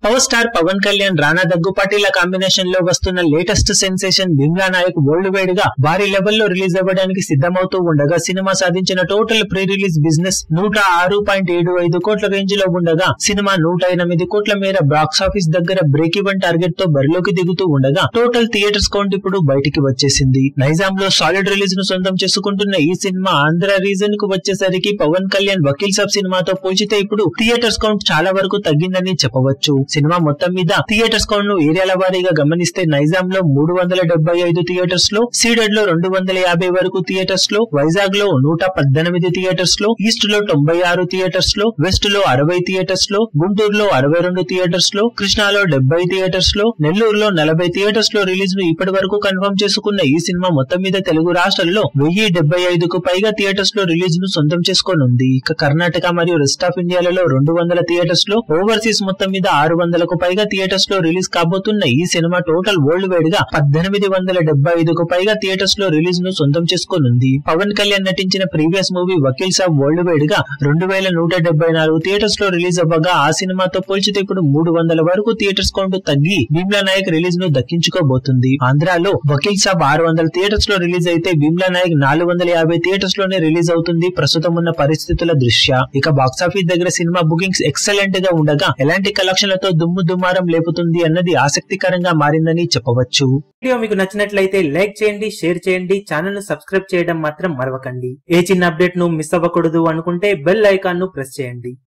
power star Pawan Kalyan Rana దగ్గుపాటిల combination లో వస్తున్న latest sensation Bheemla Nayak world wide గా భారీ లెవెల్లో రిలీజ్ అవ్వడానికి సిద్ధమవుతూ ఉండగా సినిమా సాధించిన టోటల్ ప్రీ రిలీజ్ బిజినెస్ నూట ఆరు పాయింట్ ఏడు ఐదు కోట్ల రేంజ్ లో ఉండగా సినిమా నూట ఎనిమిది కోట్ల మేర బాక్స్ ఆఫీస్ దగ్గర బ్రేక్ ఈవెన్ టార్గెట్ తో బరిలోకి దిగుతూ ఉండగా టోటల్ థియేటర్స్ కౌంట్ ఇప్పుడు బయటికి వచ్చేసింది నైజాం లో సాలిడ్ రిలీజ్ ను సొంతం చేసుకుంటున్న ఈ సినిమా ఆంధ్ర రీజన్ కు వచ్చేసరికి పవన్ కళ్యాణ్ వకీల్ సాబ్ సినిమాతో పోల్చితే ఇప్పుడు థియేటర్స్ కౌంట్ చాలా వరకు తగ్గిందని చెప్పవచ్చు సినిమా మొత్తం మీద థియేటర్స్ కౌంట్ ను ఏరియాల వారీగా గమనిస్తే నైజాం లో మూడు వందల డెబ్బై ఐదు థియేటర్స్ లో సీడెడ్ లో రెండు వందల యాభై వరకు థియేటర్స్ లో వైజాగ్ లో నూట పద్దెనిమిది థియేటర్స్ లో ఈస్ట్ లో తొంభై ఆరు థియేటర్స్ లో వెస్ట్ లో అరవై థియేటర్స్ లో గుంటూరులో అరవై రెండు థియేటర్స్ లో కృష్ణాలో డెబ్బై థియేటర్స్ లో నెల్లూరులో నలభై థియేటర్స్ లో రిలీజ్ ను ఇప్పటి వరకు కన్ఫర్మ్ చేసుకున్న ఈ సినిమా మొత్తం మీద తెలుగు రాష్ట్రాల్లో వెయ్యి డెబ్బై ఐదుకు పైగా థియేటర్స్ లో రిలీజ్ ను సొంతం చేసుకోనుంది ఇక కర్ణాటక మరియు రెస్ట్ ఆఫ్ ఇండియాలలో రెండు వందల థియేటర్స్ లో ఓవర్సీస్ మొత్తం మీద ఆరు వందలకు పైగా థియేటర్స్ లో రిలీజ్ కాబోతున్న ఈ సినిమా టోటల్ వరల్డ్ వైడ్ గా పద్దెనిమిది వందల డెబ్బై ఐదుకు పైగా థియేటర్స్ లో రిలీజ్ ను సొంతం చేసుకోనుంది పవన్ కళ్యాణ్ నటించిన previous movie Vakeel Saab world wide గా రెండు వేల నూట డెబ్బై నాలుగు థియేటర్స్ లో రిలీజ్ అవ్వగా ఆ సినిమాతో పోల్చితే ఇప్పుడు మూడు వందల వరకు థియేటర్స్ కౌంట్ తగ్గి భీమ్లా నాయక్ రిలీజ్ ను దక్కించుకోబోతుంది ఆంధ్రాలో వకీల్ సాబ్ ఆరు వందల థియేటర్స్ లో రిలీజ్ అయితే భీమ్లా నాయక్ నాలుగు వందల యాభై థియేటర్స్ లోనే రిలీజ్ అవుతుంది ప్రస్తుతం ఉన్న పరిస్థితుల దృష్ట్యా ఇక బాక్సాఫీస్ దగ్గర సినిమా బుకింగ్స్ ఎక్సలెంట్ గా ఉండగా ఎలాంటి కలెక్షన్లతో దుమ్ము దుమారం లేపుతుంది అన్నది ఆసక్తికరంగా మారిందని చెప్పవచ్చు వీడియో మీకు నచ్చినట్లయితే లైక్ చేయండి షేర్ చేయండి ఛానల్ ను సబ్స్క్రైబ్ చేయడం మాత్రం మరవకండి ఏ చిన్న అప్డేట్ ను మిస్ అవ్వకూడదు అనుకుంటే బెల్ ఐకాన్ ను ప్రెస్ చేయండి